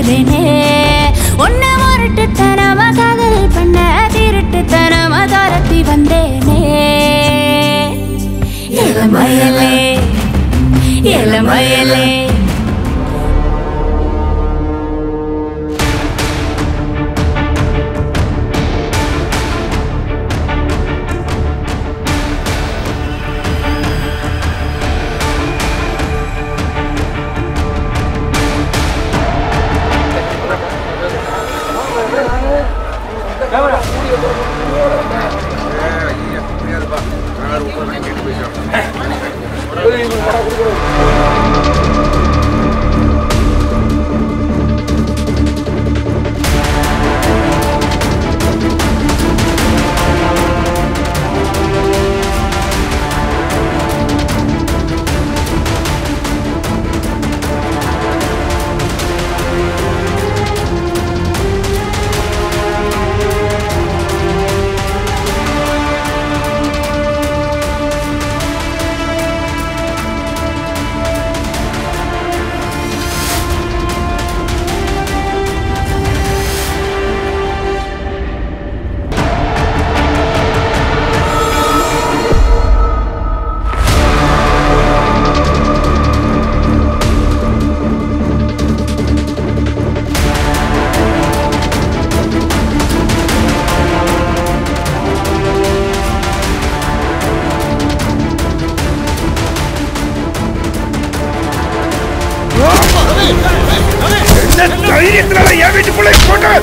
நிக்கிறேனே உன்ன முரட்டுத்தனமா காதல் பண்ண திருட்டுத்தனமா துரத்தி வந்தேனே இளமயலே இளமயலே என்ன தைரியத்தினால என் வீட்டுக்குள்ளே போட்டு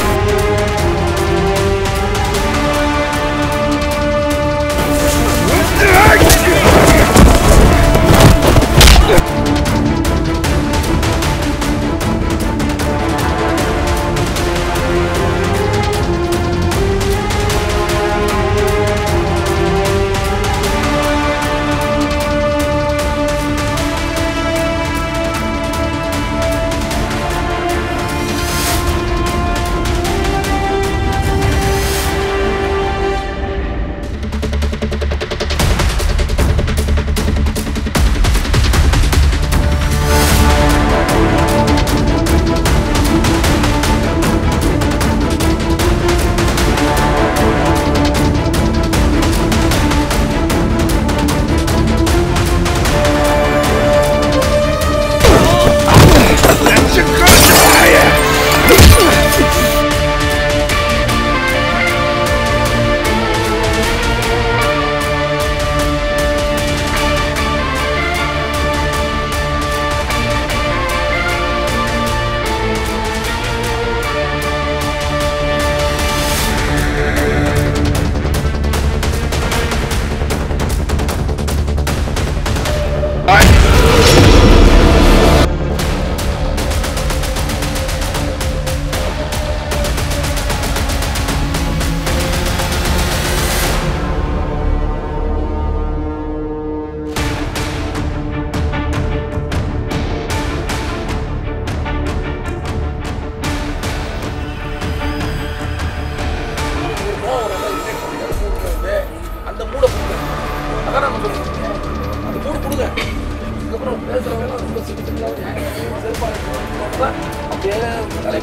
அந்த மூட கொடுங்க அதான் நம்ம சொல்லுங்க அந்த மூடு கொடுங்க அதுக்கப்புறம் பேசுறவங்க ரொம்ப சிம்பிளா செருப்பாக அப்படியே தலை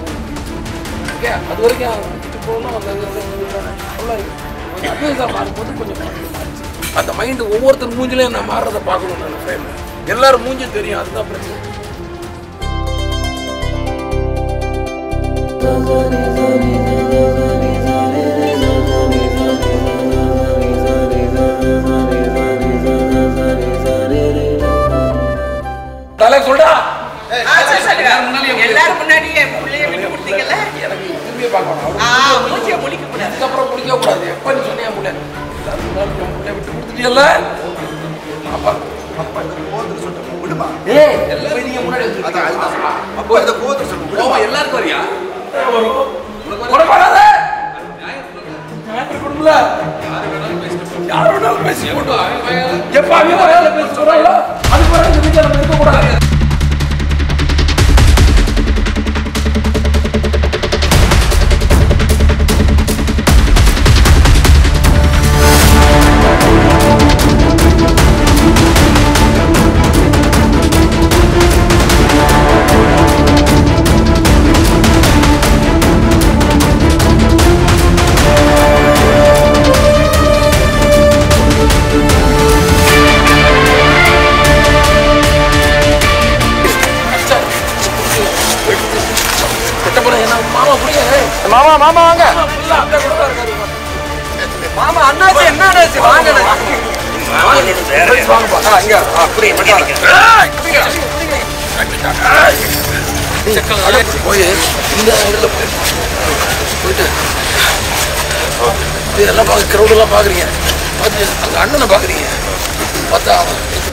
ஓகே அது வரைக்கும் விட்டு போகணும் அந்த நல்லா இருக்கு கொஞ்சம் அட்வைஸாக மாறும்போது கொஞ்சம் மாறிச்சு. அந்த மைண்டு ஒவ்வொருத்தர் மூஞ்சிலையும் நான் மாறுறதை பார்க்கணும் நான் ஃப்ரேம் எல்லாரும் மூஞ்சும் தெரியும் அதுதான் பிரச்சனை தலை சொல்டா எல்லாரும் முன்னாடி என் பிள்ளைய விட்டு கொடுத்தீங்கல்ல எனக்கு திரும்பியே பார்க்கணும் ஆ மூச்சியை முடிக்க கூடாது அதுக்கப்புறம் முடிக்க கூடாது எப்ப நீ சொன்னியா முல்ல எல்லாரும் முன்னாடி உன் முல்லை விட்டு கொடுத்துட்டியல்ல அப்பா அப்பா இந்த கோவத்துல சொல்லிட்டு விடுமா ஏய் எல்லாரும் நீங்க முன்னாடி வந்துருக்கீங்க அப்போ இந்த கோவத்துல சொல்லிட்டு விடுமா எல்லாருக்கும் வரியா வரும் உனக்கு வராத கொடுக்கல யார் வேணாலும் பேசி எப்ப அவங்க வரையால பேச சொல்றாங்களோ அதுக்கு வர இந்த வீட்டில் நம்ம இருக்கக்கூடாது ஆ கட்ட போறேன் என்ன மாமா புரிய மாமா மாமா வாங்க அந்த கூட தான் இருக்காரு மாமா அண்ணாச்சி என்ன அண்ணாச்சி வாங்க அண்ணாச்சி. போய் வாங்கப்பா ஆ, இங்க ஆ, புடி மட்டும் போய் இந்த இடத்துல போய் போயிட்டு இதெல்லாம் பார்க்க கிரௌடெல்லாம் பார்க்குறீங்க பார்த்து அங்கே அண்ணனை பார்க்குறீங்க பார்த்தா அவன்